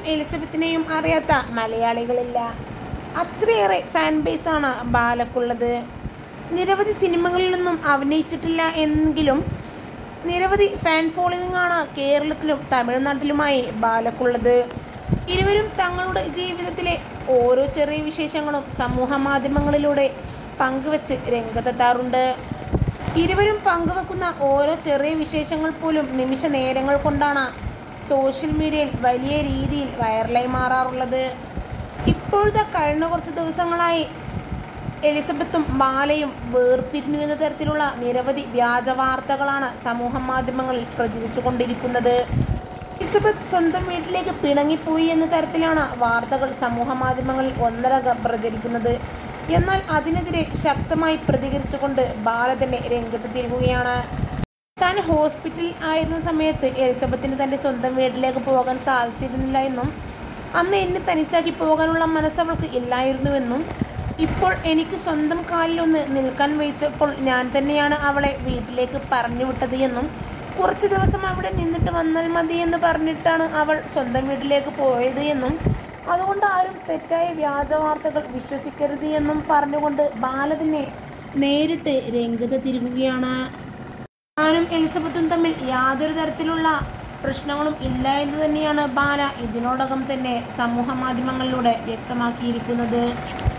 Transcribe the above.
എലിസബത്തിനെയും അറിയാത്ത മലയാളികളില്ല അത്രയേറെ ഫാൻ ബേസാണ് ബാലക്കുള്ളത് നിരവധി സിനിമകളിലൊന്നും അഭിനയിച്ചിട്ടില്ല എങ്കിലും നിരവധി ഫാൻ ഫോളോവിംഗ് ആണ് കേരളത്തിലും തമിഴ്നാട്ടിലുമായി ബാലക്കുള്ളത് ഇരുവരും തങ്ങളുടെ ജീവിതത്തിലെ ഓരോ ചെറിയ വിശേഷങ്ങളും സമൂഹ മാധ്യമങ്ങളിലൂടെ പങ്കുവച്ച് രംഗത്തെത്താറുണ്ട് ഇരുവരും പങ്കുവെക്കുന്ന ഓരോ ചെറിയ വിശേഷങ്ങൾ പോലും നിമിഷ നേരങ്ങൾ കൊണ്ടാണ് സോഷ്യൽ മീഡിയയിൽ വലിയ രീതിയിൽ വൈറലായി മാറാറുള്ളത് ഇപ്പോഴത്തെ കഴിഞ്ഞ കുറച്ച് ദിവസങ്ങളായി എലിസബത്തും ബാലയും വേർപിരിഞ്ഞു എന്ന തരത്തിലുള്ള നിരവധി വ്യാജ വാർത്തകളാണ് സമൂഹ മാധ്യമങ്ങളിൽ പ്രചരിച്ചുകൊണ്ടിരിക്കുന്നത് എലിസബത്ത് സ്വന്തം വീട്ടിലേക്ക് പിണങ്ങിപ്പോയി എന്ന തരത്തിലാണ് വാർത്തകൾ സമൂഹ മാധ്യമങ്ങളിൽ ഒന്നരകം പ്രചരിക്കുന്നത് എന്നാൽ അതിനെതിരെ ശക്തമായി പ്രതികരിച്ചുകൊണ്ട് ബാല തന്നെ രംഗത്തെത്തിയിരിക്കുകയാണ് താൻ ഹോസ്പിറ്റലിൽ ആയിരുന്ന സമയത്ത് എലിസബത്തിന് തന്റെ സ്വന്തം വീട്ടിലേക്ക് പോകാൻ സാധിച്ചിരുന്നില്ല എന്നും അന്ന് എന്നെ തനിച്ചാക്കി പോകാനുള്ള മനസ്സവൾക്ക് ഇല്ലായിരുന്നുവെന്നും ഇപ്പോൾ എനിക്ക് സ്വന്തം കാലിലൊന്ന് നിൽക്കാൻ വെച്ചപ്പോൾ ഞാൻ തന്നെയാണ് അവളെ വീട്ടിലേക്ക് പറഞ്ഞു വിട്ടത് എന്നും കുറച്ച് ദിവസം അവിടെ നിന്നിട്ട് വന്നാൽ മതി എന്ന് പറഞ്ഞിട്ടാണ് അവൾ സ്വന്തം വീട്ടിലേക്ക് പോയത് എന്നും അതുകൊണ്ട് ആരും തെറ്റായ വ്യാജ വാർത്തകൾ വിശ്വസിക്കരുത് എന്നും പറഞ്ഞുകൊണ്ട് ബാല തന്നെ നേരിട്ട് രംഗത്തെത്തിയിരിക്കുകയാണ് ഞാനും എലിസബത്തും തമ്മിൽ യാതൊരു തരത്തിലുള്ള പ്രശ്നങ്ങളും ഇല്ല എന്ന് തന്നെയാണ് ബാല ഇതിനോടകം തന്നെ സമൂഹ മാധ്യമങ്ങളിലൂടെ വ്യക്തമാക്കിയിരിക്കുന്നത്